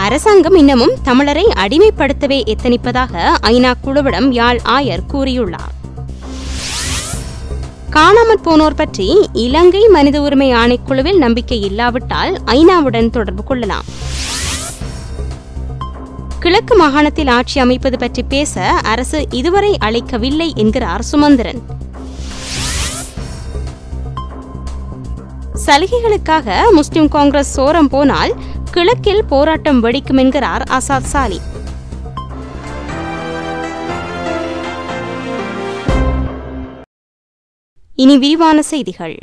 அரசாங்கம் இன்னமும் தமிழரை அடிமைப்படுத்தவே எத்தனிப்பதாக ஐநா குழுவிடம் யாழ் ஆயர் கூறியுள்ளார் காணாமற் போனோர் பற்றி இலங்கை மனித உரிமை ஆணைக்குழுவில் நம்பிக்கை இல்லாவிட்டால் ஐநாவுடன் தொடர்பு கொள்ளலாம் கிழக்கு மாகாணத்தில் ஆட்சி அமைப்பது பற்றி பேச அரசு இதுவரை அழைக்கவில்லை என்கிறார் சுமந்திரன் சலுகைகளுக்காக முஸ்லிம் காங்கிரஸ் சோரம் போனால் கிழக்கில் போராட்டம் வெடிக்கும் என்கிறார் ஆசாத் சாலி இனி விரிவான செய்திகள்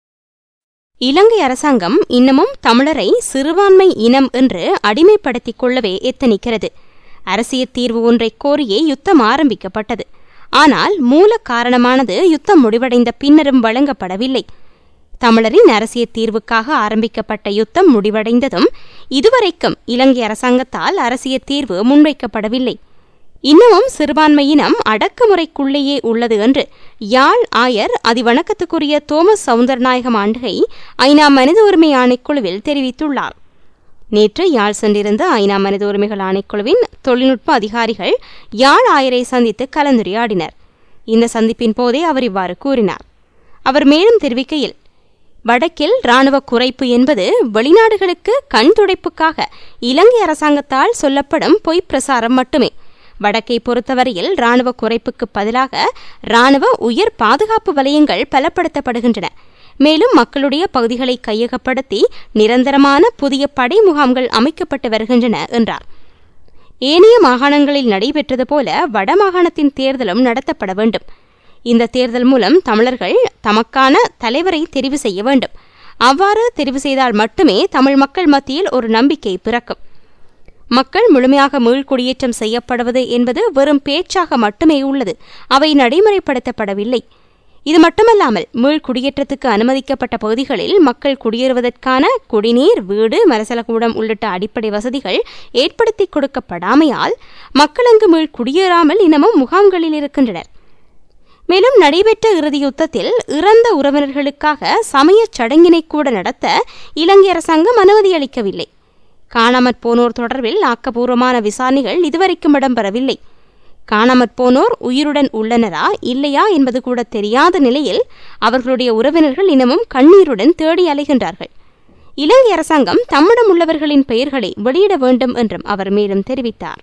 இலங்கை அரசாங்கம் இன்னமும் தமிழரை சிறுபான்மை இனம் என்று அடிமைப்படுத்திக் கொள்ளவே எத்தனிக்கிறது அரசியல் தீர்வு ஒன்றை கோரியே யுத்தம் ஆரம்பிக்கப்பட்டது ஆனால் மூல காரணமானது யுத்தம் முடிவடைந்த பின்னரும் வழங்கப்படவில்லை தமிழரின் அரசியல் தீர்வுக்காக ஆரம்பிக்கப்பட்ட யுத்தம் முடிவடைந்ததும் இதுவரைக்கும் இலங்கை அரசாங்கத்தால் அரசியல் தீர்வு முன்வைக்கப்படவில்லை இன்னமும் சிறுபான்மையினம் அடக்குமுறைக்குள்ளேயே உள்ளது என்று யாழ் ஆயர் அதிவணக்கத்துக்குரிய தோமஸ் சவுந்தரநாயகம் ஆண்டுகை ஐநா மனித உரிமை ஆணைக்குழுவில் தெரிவித்துள்ளார் நேற்று யாழ் சென்றிருந்த ஐநா மனித உரிமைகள் ஆணைக்குழுவின் தொழில்நுட்ப அதிகாரிகள் யாழ் ஆயரை சந்தித்து கலந்துரையாடினர் இந்த சந்திப்பின் போதே அவர் இவ்வாறு கூறினார் அவர் மேலும் தெரிவிக்கையில் வடக்கில் இராணுவ குறைப்பு என்பது வெளிநாடுகளுக்கு கண் துடைப்புக்காக இலங்கை அரசாங்கத்தால் சொல்லப்படும் பொய்ப் பிரசாரம் மட்டுமே வடக்கை பொறுத்தவரையில் இராணுவ குறைப்புக்கு பதிலாக இராணுவ உயர் பாதுகாப்பு வலயங்கள் பலப்படுத்தப்படுகின்றன மேலும் மக்களுடைய பகுதிகளை கையகப்படுத்தி நிரந்தரமான புதிய படை முகாம்கள் அமைக்கப்பட்டு வருகின்றன என்றார் ஏனைய மாகாணங்களில் நடைபெற்றது போல வடமாகாணத்தின் தேர்தலும் நடத்தப்பட வேண்டும் இந்த தேர்தல் மூலம் தமிழர்கள் தமக்கான தலைவரை தெரிவு செய்ய வேண்டும் அவ்வாறு தெரிவு செய்தால் மட்டுமே தமிழ் மக்கள் மத்தியில் ஒரு நம்பிக்கை பிறக்கும் மக்கள் முழுமையாக மீள்குடியேற்றம் செய்யப்படுவது என்பது வெறும் பேச்சாக மட்டுமே உள்ளது அவை நடைமுறைப்படுத்தப்படவில்லை இது மட்டுமல்லாமல் மீள்குடியேற்றத்துக்கு அனுமதிக்கப்பட்ட பகுதிகளில் மக்கள் குடியேறுவதற்கான குடிநீர் வீடு மரசலகூடம் உள்ளிட்ட அடிப்படை வசதிகள் ஏற்படுத்தி கொடுக்கப்படாமையால் மக்கள் அங்கு மீள் குடியேறாமல் இன்னமும் முகாம்களில் இருக்கின்றனர் மேலும் நடைபெற்ற இறுதி யுத்தத்தில் இறந்த உறவினர்களுக்காக சமயச் சடங்கினை கூட நடத்த இலங்கை அரசாங்கம் அனுமதி அளிக்கவில்லை காணாமற் போனோர் தொடர்பில் ஆக்கபூர்வமான விசாரணைகள் இதுவரைக்கும் இடம்பெறவில்லை காணாமற் போனோர் உயிருடன் உள்ளனரா இல்லையா என்பது கூட தெரியாத நிலையில் அவர்களுடைய உறவினர்கள் இன்னமும் கண்ணீருடன் தேடி அலைகின்றார்கள் இலங்கை அரசாங்கம் தம்மிடம் உள்ளவர்களின் பெயர்களை வெளியிட வேண்டும் என்றும் அவர் மேலும் தெரிவித்தார்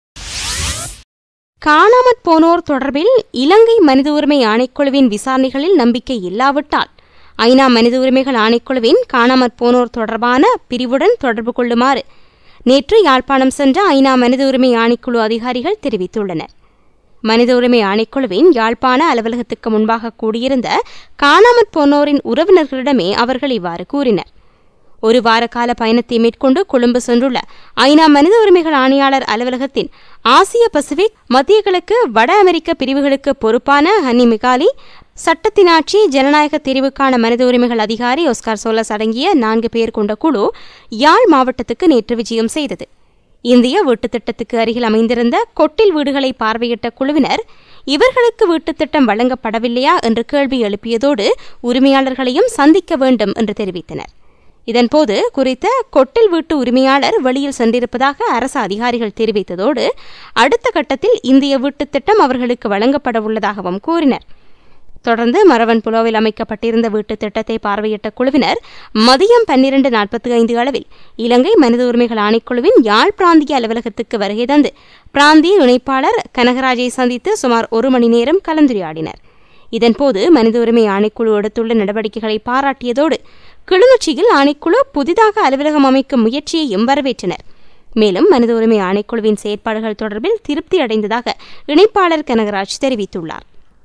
காணாமற் போனோர் தொடர்பில் இலங்கை மனித உரிமை ஆணைக்குழுவின் விசாரணைகளில் நம்பிக்கை இல்லாவிட்டால் ஐநா மனித உரிமைகள் ஆணைக்குழுவின் காணாமற் போனோர் தொடர்பான பிரிவுடன் தொடர்பு கொள்ளுமாறு நேற்று யாழ்ப்பாணம் சென்ற ஐநா மனித உரிமை ஆணைக்குழு அதிகாரிகள் தெரிவித்துள்ளனர் மனித உரிமை ஆணைக்குழுவின் யாழ்ப்பாண அலுவலகத்துக்கு முன்பாக கூடியிருந்த காணாமற் போனோரின் உறவினர்களிடமே அவர்கள் இவ்வாறு கூறினர் ஒரு வார கால பயணத்தை மேற்கொண்டு கொழும்பு சென்றுள்ள ஐநா மனித உரிமைகள் ஆணையாளர் அலுவலகத்தின் ஆசிய பசிபிக் மத்திய கிழக்கு வட அமெரிக்க பிரிவுகளுக்கு பொறுப்பான ஹன்னி மிகாலி சட்டத்தினாட்சி ஜனநாயக தெரிவுக்கான மனித உரிமைகள் அதிகாரி ஒஸ்கார் சோலஸ் அடங்கிய நான்கு பேர் கொண்ட குழு யாழ் மாவட்டத்துக்கு நேற்று விஜயம் செய்தது இந்திய வீட்டுத் திட்டத்துக்கு அருகில் அமைந்திருந்த கொட்டில் வீடுகளை பார்வையிட்ட குழுவினர் இவர்களுக்கு வீட்டுத் திட்டம் வழங்கப்படவில்லையா என்று கேள்வி எழுப்பியதோடு உரிமையாளர்களையும் சந்திக்க வேண்டும் என்று தெரிவித்தனர் இதன்போது குறித்த கொட்டில் வீட்டு உரிமையாளர் வெளியில் சென்றிருப்பதாக அரசு அதிகாரிகள் தெரிவித்ததோடு அடுத்த கட்டத்தில் இந்திய வீட்டுத் திட்டம் அவர்களுக்கு வழங்கப்பட உள்ளதாகவும் கூறினர் தொடர்ந்து மரவன் புலோவில் அமைக்கப்பட்டிருந்த வீட்டுத் திட்டத்தை பார்வையிட்ட குழுவினர் மதியம் பன்னிரண்டு நாற்பத்தி ஐந்து அளவில் இலங்கை மனித உரிமைகள் ஆணைக்குழுவின் யாழ் பிராந்திய அலுவலகத்துக்கு வருகை தந்து பிராந்திய இணைப்பாளர் கனகராஜை சந்தித்து சுமார் ஒரு மணி நேரம் கலந்துரையாடினர் இதன்போது மனித உரிமை ஆணைக்குழு எடுத்துள்ள நடவடிக்கைகளை பாராட்டியதோடு கிளிநொச்சியில் ஆணைக்குழு புதிதாக அலுவலகம் அமைக்கும் முயற்சியையும் வரவேற்றனர் மேலும் மனித உரிமை ஆணைக்குழுவின் செயற்பாடுகள் தொடர்பில் திருப்தி அடைந்ததாக இணைப்பாளர் கனகராஜ் தெரிவித்துள்ளார்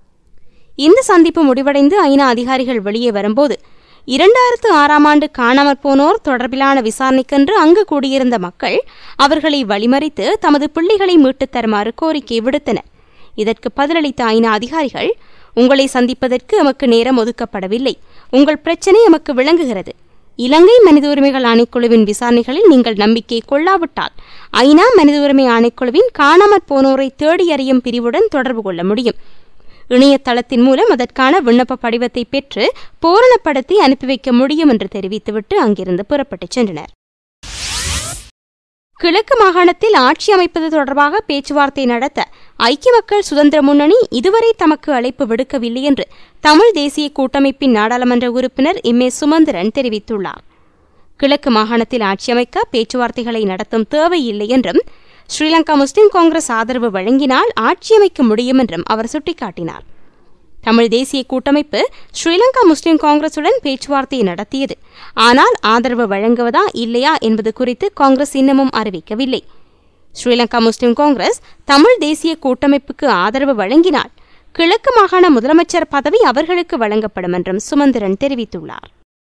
இந்த சந்திப்பு முடிவடைந்து ஐநா அதிகாரிகள் வெளியே வரும்போது இரண்டாயிரத்து ஆறாம் ஆண்டு காணாமற் போனோர் தொடர்பிலான விசாரணைக்கென்று அங்கு கூடியிருந்த மக்கள் அவர்களை வழிமறித்து தமது பிள்ளைகளை மீட்டுத் தருமாறு கோரிக்கை விடுத்தனர் இதற்கு பதிலளித்த ஐநா அதிகாரிகள் உங்களை சந்திப்பதற்கு எமக்கு நேரம் ஒதுக்கப்படவில்லை உங்கள் பிரச்சினை எமக்கு விளங்குகிறது இலங்கை மனித உரிமைகள் ஆணைக்குழுவின் விசாரணைகளில் நீங்கள் நம்பிக்கை கொள்ளாவிட்டால் ஐநா மனித உரிமை ஆணைக்குழுவின் காணாமற் போனோரை தேடி அறியும் பிரிவுடன் தொடர்பு கொள்ள முடியும் இணையதளத்தின் மூலம் அதற்கான விண்ணப்ப படிவத்தை பெற்று பூரணப்படுத்தி அனுப்பி வைக்க முடியும் என்று தெரிவித்துவிட்டு அங்கிருந்து புறப்பட்டுச் சென்றனர் கிழக்கு மாகாணத்தில் ஆட்சி அமைப்பது தொடர்பாக பேச்சுவார்த்தை நடத்த ஐக்கிய மக்கள் சுதந்திர முன்னணி இதுவரை தமக்கு அழைப்பு விடுக்கவில்லை என்று தமிழ் தேசிய கூட்டமைப்பின் நாடாளுமன்ற உறுப்பினர் எம் ஏ சுமந்திரன் தெரிவித்துள்ளார் கிழக்கு மாகாணத்தில் ஆட்சி அமைக்க பேச்சுவார்த்தைகளை நடத்தும் தேவையில்லை என்றும் ஸ்ரீலங்கா முஸ்லிம் காங்கிரஸ் ஆதரவு வழங்கினால் ஆட்சி அமைக்க முடியும் என்றும் அவர் சுட்டிக்காட்டினார் தமிழ் தேசிய கூட்டமைப்பு ஸ்ரீலங்கா முஸ்லிம் காங்கிரசுடன் பேச்சுவார்த்தை நடத்தியது ஆனால் ஆதரவு வழங்குவதா இல்லையா என்பது குறித்து காங்கிரஸ் இன்னமும் அறிவிக்கவில்லை ஸ்ரீலங்கா முஸ்லிம் காங்கிரஸ் தமிழ் தேசிய கூட்டமைப்புக்கு ஆதரவு வழங்கினால் கிழக்கு மாகாண முதலமைச்சர் பதவி அவர்களுக்கு வழங்கப்படும் என்றும் சுமந்திரன் தெரிவித்துள்ளார்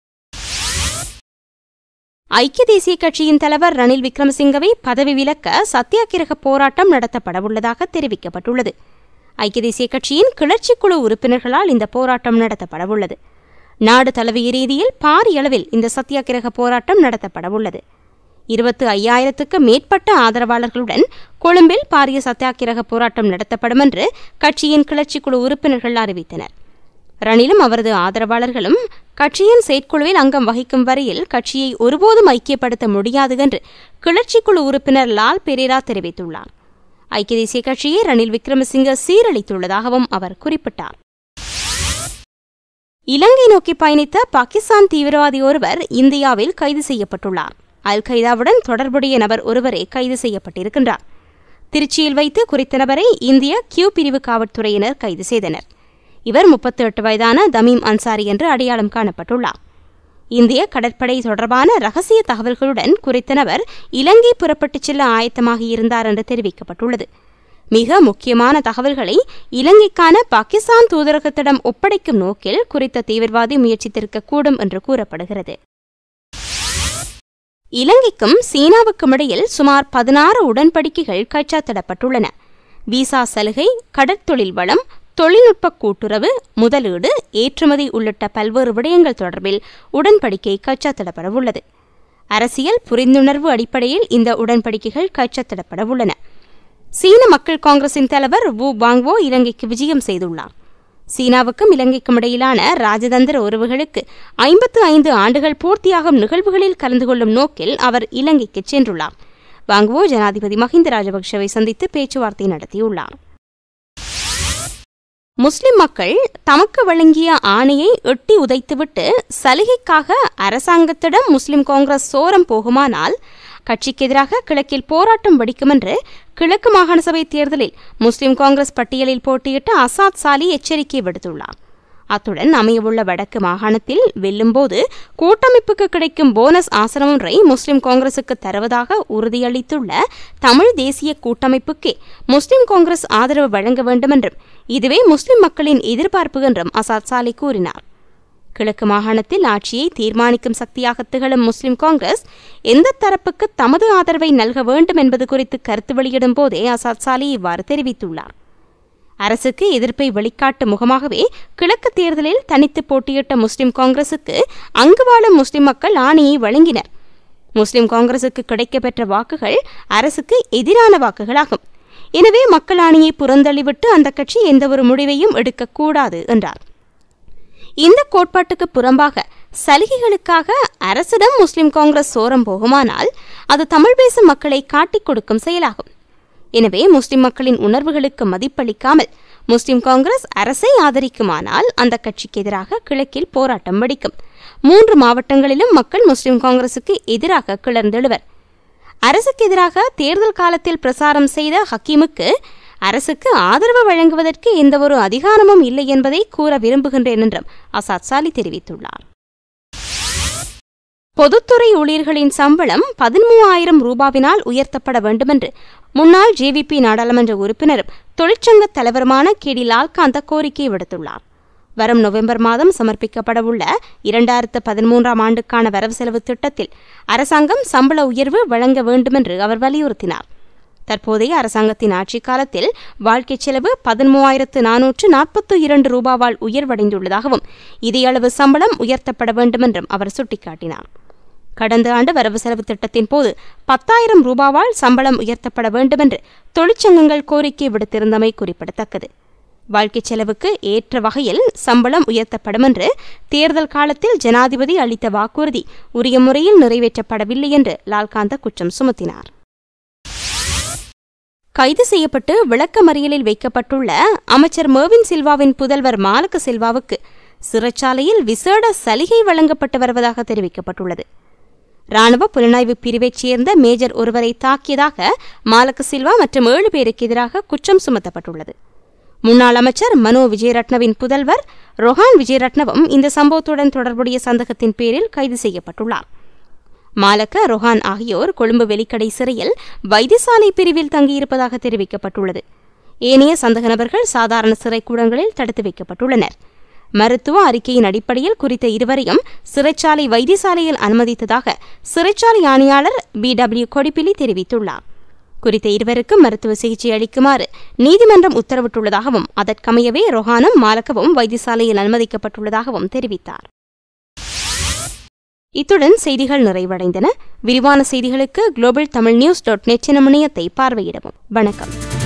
ஐக்கிய தேசிய கட்சியின் தலைவர் ரணில் விக்ரமசிங்கவை பதவி விலக்க சத்தியாகிரக போராட்டம் நடத்தப்படவுள்ளதாக தெரிவிக்கப்பட்டுள்ளது ஐக்கிய தேசிய கட்சியின் கிளர்ச்சிக்குழு உறுப்பினர்களால் இந்த போராட்டம் நடத்தப்படவுள்ளது நாடு தழுவிய ரீதியில் பாரிய அளவில் இந்த சத்தியாகிரக போராட்டம் நடத்தப்படவுள்ளது இருபத்து ஐயாயிரத்துக்கு மேற்பட்ட ஆதரவாளர்களுடன் கொழும்பில் பாரிய சத்தியாகிரக போராட்டம் நடத்தப்படும் என்று கட்சியின் கிளர்ச்சிக்குழு உறுப்பினர்கள் அறிவித்தனர் ரணிலும் அவரது ஆதரவாளர்களும் கட்சியின் செயற்குழுவில் அங்கம் வகிக்கும் வரையில் கட்சியை ஒருபோதும் ஐக்கியப்படுத்த முடியாது என்று கிளர்ச்சிக்குழு உறுப்பினர் லால் பெரேரா தெரிவித்துள்ளார் ஐக்கிய தேசிய கட்சியை ரணில் விக்ரமசிங்க சீரழித்துள்ளதாகவும் அவர் குறிப்பிட்டார் இலங்கை நோக்கி பயணித்த பாகிஸ்தான் தீவிரவாதி ஒருவர் இந்தியாவில் கைது செய்யப்பட்டுள்ளார் அல் கைதாவுடன் தொடர்புடைய நபர் ஒருவரே கைது செய்யப்பட்டிருக்கின்றார் திருச்சியில் வைத்து குறித்த நபரை இந்திய கியூ பிரிவு காவல்துறையினர் கைது செய்தனர் இவர் முப்பத்தி எட்டு வயதான தமீம் அன்சாரி என்று அடையாளம் காணப்பட்டுள்ளார் இந்திய கடற்படை தொடர்பான ரகசிய தகவல்களுடன் குறித்த நபர் இலங்கை புறப்பட்டுச் செல்ல ஆயத்தமாகியிருந்தார் என்று தெரிவிக்கப்பட்டுள்ளது மிக முக்கியமான தகவல்களை இலங்கைக்கான பாகிஸ்தான் தூதரகத்திடம் ஒப்படைக்கும் நோக்கில் குறித்த தீவிரவாதி முயற்சித்திருக்கக்கூடும் என்று கூறப்படுகிறது இலங்கைக்கும் சீனாவுக்கும் இடையில் சுமார் பதினாறு உடன்படிக்கைகள் கைச்சாத்திடப்பட்டுள்ளன விசா சலுகை கடற்தொழில் வளம் தொழில்நுட்ப கூட்டுறவு முதலீடு ஏற்றுமதி உள்ளிட்ட பல்வேறு விடயங்கள் தொடர்பில் உடன்படிக்கை கைச்சாத்திடப்படவுள்ளது அரசியல் புரிந்துணர்வு அடிப்படையில் இந்த உடன்படிக்கைகள் கைச்சாத்திடப்படவுள்ளன சீன மக்கள் காங்கிரசின் தலைவர் வு பாங்வோ இலங்கைக்கு விஜயம் செய்துள்ளார் சீனாவுக்கும் இலங்கைக்கும் இடையிலான ராஜதந்திர உறவுகளுக்கு ஐம்பத்து ஐந்து ஆண்டுகள் பூர்த்தியாகும் நிகழ்வுகளில் கலந்து கொள்ளும் நோக்கில் அவர் இலங்கைக்கு சென்றுள்ளார் வாங்குவோ ஜனாதிபதி மஹிந்த ராஜபக்சவை சந்தித்து பேச்சுவார்த்தை நடத்தியுள்ளார் முஸ்லிம் மக்கள் தமக்கு வழங்கிய ஆணையை எட்டி உதைத்துவிட்டு சலுகைக்காக அரசாங்கத்திடம் முஸ்லிம் காங்கிரஸ் சோரம் போகுமானால் கட்சிக்கு எதிராக கிழக்கில் போராட்டம் வெடிக்கும் என்று கிழக்கு மாகாண சபை தேர்தலில் முஸ்லிம் காங்கிரஸ் பட்டியலில் போட்டியிட்ட அசாத் சாலி எச்சரிக்கை விடுத்துள்ளார் அத்துடன் அமையவுள்ள வடக்கு மாகாணத்தில் வெல்லும்போது கூட்டமைப்புக்கு கிடைக்கும் போனஸ் ஆசனம் ஒன்றை முஸ்லிம் காங்கிரசுக்கு தருவதாக உறுதியளித்துள்ள தமிழ் தேசிய கூட்டமைப்புக்கே முஸ்லிம் காங்கிரஸ் ஆதரவு வழங்க வேண்டும் என்றும் இதுவே முஸ்லிம் மக்களின் எதிர்பார்ப்பு என்றும் அசாத் சாலி கூறினார் கிழக்கு மாகாணத்தில் ஆட்சியை தீர்மானிக்கும் சக்தியாக திகழும் முஸ்லிம் காங்கிரஸ் எந்த தரப்புக்கு தமது ஆதரவை நல்க வேண்டும் என்பது குறித்து கருத்து வெளியிடும் போதே அசாத் சாலி இவ்வாறு தெரிவித்துள்ளார் அரசுக்கு எதிர்ப்பை வெளிக்காட்டும் முகமாகவே கிழக்கு தேர்தலில் தனித்து போட்டியிட்ட முஸ்லிம் காங்கிரசுக்கு அங்கு வாழும் முஸ்லிம் மக்கள் ஆணையை வழங்கினர் முஸ்லிம் காங்கிரசுக்கு கிடைக்கப்பெற்ற வாக்குகள் அரசுக்கு எதிரான வாக்குகளாகும் எனவே மக்கள் ஆணையை புறந்தள்ளிவிட்டு அந்த கட்சி எந்தவொரு முடிவையும் எடுக்கக்கூடாது என்றார் இந்த கோட்பாட்டுக்கு புறம்பாக சலுகைகளுக்காக அரசிடம் முஸ்லிம் காங்கிரஸ் சோரம் போகுமானால் அது தமிழ் பேசும் மக்களை காட்டிக் கொடுக்கும் செயலாகும் எனவே முஸ்லிம் மக்களின் உணர்வுகளுக்கு மதிப்பளிக்காமல் முஸ்லிம் காங்கிரஸ் அரசை ஆதரிக்குமானால் அந்த கட்சிக்கு எதிராக கிழக்கில் போராட்டம் வெடிக்கும் மூன்று மாவட்டங்களிலும் மக்கள் முஸ்லிம் காங்கிரசுக்கு எதிராக கிளர்ந்தெழுவர் அரசுக்கு எதிராக தேர்தல் காலத்தில் பிரசாரம் செய்த ஹக்கீமுக்கு அரசுக்கு ஆதரவு வழங்குவதற்கு எந்தவொரு அதிகாரமும் இல்லை என்பதை கூற விரும்புகின்றேன் என்றும் அசாத் சாலி தெரிவித்துள்ளார் பொதுத்துறை ஊழியர்களின் சம்பளம் பதிமூவாயிரம் ரூபாவினால் உயர்த்தப்பட வேண்டுமென்று முன்னாள் ஜேவிபி நாடாளுமன்ற உறுப்பினரும் தொழிற்சங்க தலைவருமான கே டி லால்காந்த கோரிக்கை விடுத்துள்ளார் வரும் நவம்பர் மாதம் சமர்ப்பிக்கப்படவுள்ள இரண்டாயிரத்து பதிமூன்றாம் ஆண்டுக்கான வரவு செலவு திட்டத்தில் அரசாங்கம் சம்பள உயர்வு வழங்க வேண்டுமென்று அவர் வலியுறுத்தினார் தற்போதைய அரசாங்கத்தின் ஆட்சிக் காலத்தில் வாழ்க்கை செலவு பதிமூவாயிரத்து நானூற்று நாற்பத்தி இரண்டு ரூபாவால் உயர்வடைந்துள்ளதாகவும் இதையளவு சம்பளம் உயர்த்தப்பட வேண்டுமென்றும் அவர் சுட்டிக்காட்டினார் கடந்த ஆண்டு வரவு செலவு திட்டத்தின் போது பத்தாயிரம் ரூபாவால் சம்பளம் உயர்த்தப்பட வேண்டுமென்று தொழிற்சங்கங்கள் கோரிக்கை விடுத்திருந்தமை குறிப்பிடத்தக்கது வாழ்க்கைச் செலவுக்கு ஏற்ற வகையில் சம்பளம் உயர்த்தப்படும் என்று தேர்தல் காலத்தில் ஜனாதிபதி அளித்த வாக்குறுதி உரிய முறையில் நிறைவேற்றப்படவில்லை என்று லால்காந்த குற்றம் சுமத்தினார் கைது செய்யப்பட்டு விளக்கமறியலில் வைக்கப்பட்டுள்ள அமைச்சர் மேவின் சில்வாவின் புதல்வர் மாலக்க சில்வாவுக்கு சிறைச்சாலையில் விசேட சலுகை வழங்கப்பட்டு வருவதாக தெரிவிக்கப்பட்டுள்ளது ராணுவ புலனாய்வு பிரிவைச் சேர்ந்த மேஜர் ஒருவரை தாக்கியதாக மாலக்க சில்வா மற்றும் ஏழு பேருக்கு எதிராக குற்றம் சுமத்தப்பட்டுள்ளது முன்னாள் அமைச்சர் மனோ விஜயரட்னவின் புதல்வர் ரொஹான் விஜயரட்னவும் இந்த சம்பவத்துடன் தொடர்புடைய சந்தகத்தின் பேரில் கைது செய்யப்பட்டுள்ளார் மாலக்க ரொஹான் ஆகியோர் கொழும்பு வெலிக்கடை சிறையில் வைத்தியசாலை பிரிவில் தங்கியிருப்பதாக தெரிவிக்கப்பட்டுள்ளது ஏனைய சந்தக நபர்கள் சாதாரண சிறைக்கூடங்களில் தடுத்து வைக்கப்பட்டுள்ளனர் மருத்துவ அறிக்கையின் அடிப்படையில் குறித்த இருவரையும் சிறைச்சாலை வைத்தியசாலையில் அனுமதித்ததாக சிறைச்சாலை ஆணையாளர் பி டபிள்யூ கொடிப்பிலி தெரிவித்துள்ளார் குறித்த இருவருக்கும் மருத்துவ சிகிச்சை அளிக்குமாறு நீதிமன்றம் உத்தரவிட்டுள்ளதாகவும் அதற்கமையவே ரொஹானும் மாலக்கவும் வைத்தியசாலையில் அனுமதிக்கப்பட்டுள்ளதாகவும் தெரிவித்தார் இத்துடன் செய்திகள் நிறைவடைந்தன விரிவான செய்திகளுக்கு global Tamil news dot net எனும் இணையத்தை பார்வையிடவும் வணக்கம்